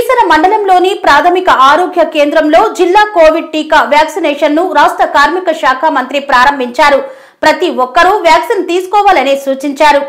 కీసర మండలంలోని ప్రాథమిక ఆరోగ్య కేంద్రంలో జిల్లా కోవిడ్ టీకా వ్యాక్సినేషన్ ను రాష్ట్ర కార్మిక శాఖ మంత్రి ప్రారంభించారు ప్రతి ఒక్కరూ వ్యాక్సిన్ తీసుకోవాలని సూచించారు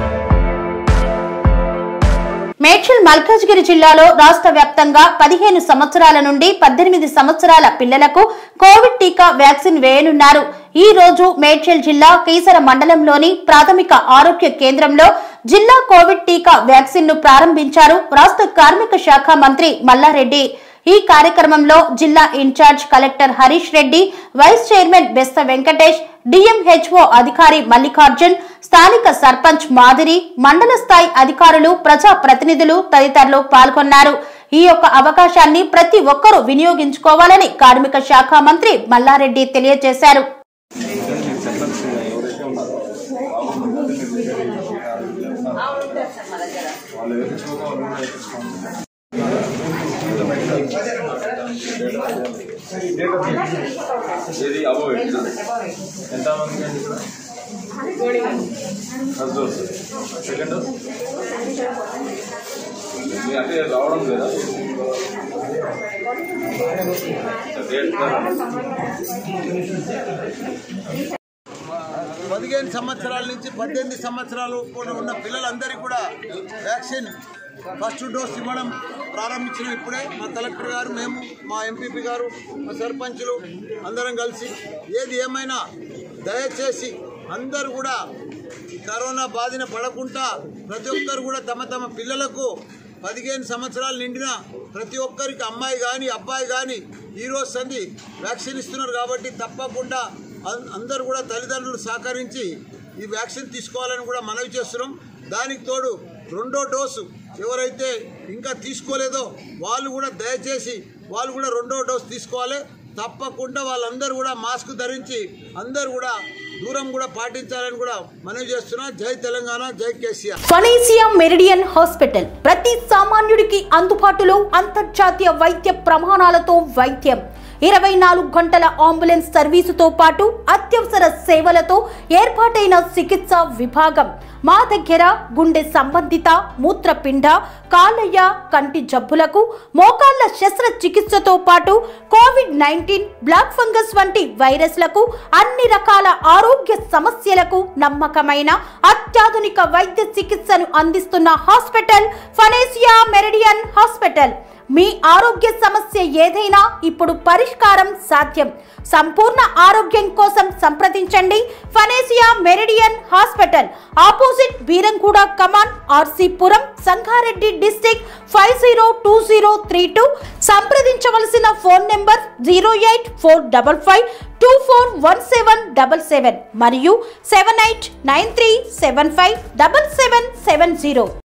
మేడ్చల్ మల్కాజ్గిరి జిల్లాలో రాష్ట్ర వ్యాప్తంగా పదిహేను సంవత్సరాల నుండి పద్దెనిమిది సంవత్సరాల పిల్లలకు కోవిడ్ టీకా వ్యాక్సిన్ వేయనున్నారు ఈ రోజు మేడ్చల్ జిల్లా కీసర మండలంలోని ప్రాథమిక ఆరోగ్య కేంద్రంలో జిల్లా కోవిడ్ టీకా వ్యాక్సిన్ ను ప్రారంభించారు రాష్ట్ర కార్మిక శాఖ మంత్రి మల్లారెడ్డి ఈ కార్యక్రమంలో జిల్లా in charge collector Harish Reddy vice chairman Bestha Venkatesh DMHO అధికారి మల్లికార్జున్ స్థానిక సర్పంచ్ మాదిరి మండల స్థాయి అధికారులు ప్రజా ప్రతినిధులు తదితరులు పాల్గొన్నారు ఈ యొక్క అవకాశాన్ని ప్రతి ఒక్కరూ వినియోగించుకోవాలని కార్మిక శాఖ మంత్రి మల్లారెడ్డి తెలియజేశారు చెప్పండి ఎవరైతే ఉన్నారో వాళ్ళు వేయించుకోగా వాళ్ళు కూడా వేయించుకోండి ఏది అబో ఎంత మంది అండి ఇక్కడ ఫస్ట్ డోస్ సెకండ్ డోస్ మీ అంటే రావడం లేదా డేట్ పదిహేను సంవత్సరాల నుంచి పద్దెనిమిది సంవత్సరాలు కూడా ఉన్న పిల్లలందరికీ కూడా వ్యాక్సిన్ ఫస్ట్ డోస్ ఇవ్వడం ప్రారంభించిన ఇప్పుడే మా కలెక్టర్ గారు మేము మా ఎంపీపీ గారు మా సర్పంచులు అందరం కలిసి ఏది ఏమైనా దయచేసి అందరూ కూడా ఈ కరోనా బాధిన పడకుండా ప్రతి ఒక్కరు కూడా తమ తమ పిల్లలకు పదిహేను సంవత్సరాలు నిండిన ప్రతి ఒక్కరికి అమ్మాయి కానీ అబ్బాయి కానీ ఈరోజు సంది వ్యాక్సిన్ ఇస్తున్నారు కాబట్టి తప్పకుండా అం- అందరూ కూడా తల్లిదండ్రులు సహకరించి ఈ వ్యాక్సిన్ తీసుకోవాలని కూడా మనవి చేస్తున్నాం దానికి తోడు రెండో డోసు ఎవరైతే ఇంకా తీసుకోలేదో వాళ్ళు కూడా దయచేసి వాళ్ళు కూడా రెండో డోసు తీసుకోవాలి తప్పకుండా వాళ్ళందరూ కూడా మాస్క్ ధరించి అందరూ కూడా దూరం కూడా పాటించాలని కూడా మనవి చేస్తున్నా జై తెలంగాణ జై కేసీఆర్ ఫనేసియా మెరిడియన్ హాస్పిటల్ ప్రతి సామాన్యుడికి అందుబాటులో అంతర్జాతీయ వైద్య ప్రమాణాలతో వైద్యం ఇరవై నాలుగు గంటల అంబులెన్స్ సర్వీసుతో పాటు అత్యవసర సేవలతో ఏర్పాటైన చికిత్స విభాగం మా దగ్గర గుండె సంబంధిత మూత్రపిండ కాలయ్య కంటి జబ్బులకు మోకాళ్ల శస్త్రచికిత్సతో పాటు కోవిడ్ నైన్టీన్ బ్లాక్ ఫంగస్ వంటి వైరస్లకు అన్ని రకాల ఆరోగ్య సమస్యలకు నమ్మకమైన అత్యాధునిక వైద్య చికిత్సను అందిస్తున్న హాస్పిటల్ ఫనేసియా మెరిడియన్ హాస్పిటల్ మీ ఆరోగ్య సమస్య ఏదైనా ఇప్పుడు పరిష్కారం సాధ్యం సంపూర్ణ ఆరోగ్యం కోసం సంప్రదించండి Panacea Meridian hospital opposite Beeramguda Kaman RC Puram Sangareddy district five zero two zero three two సంప్రదించవలసిన phone number zero eight four double five two four one seven double seven మరియు seven eight nine three seven five double seven seven zero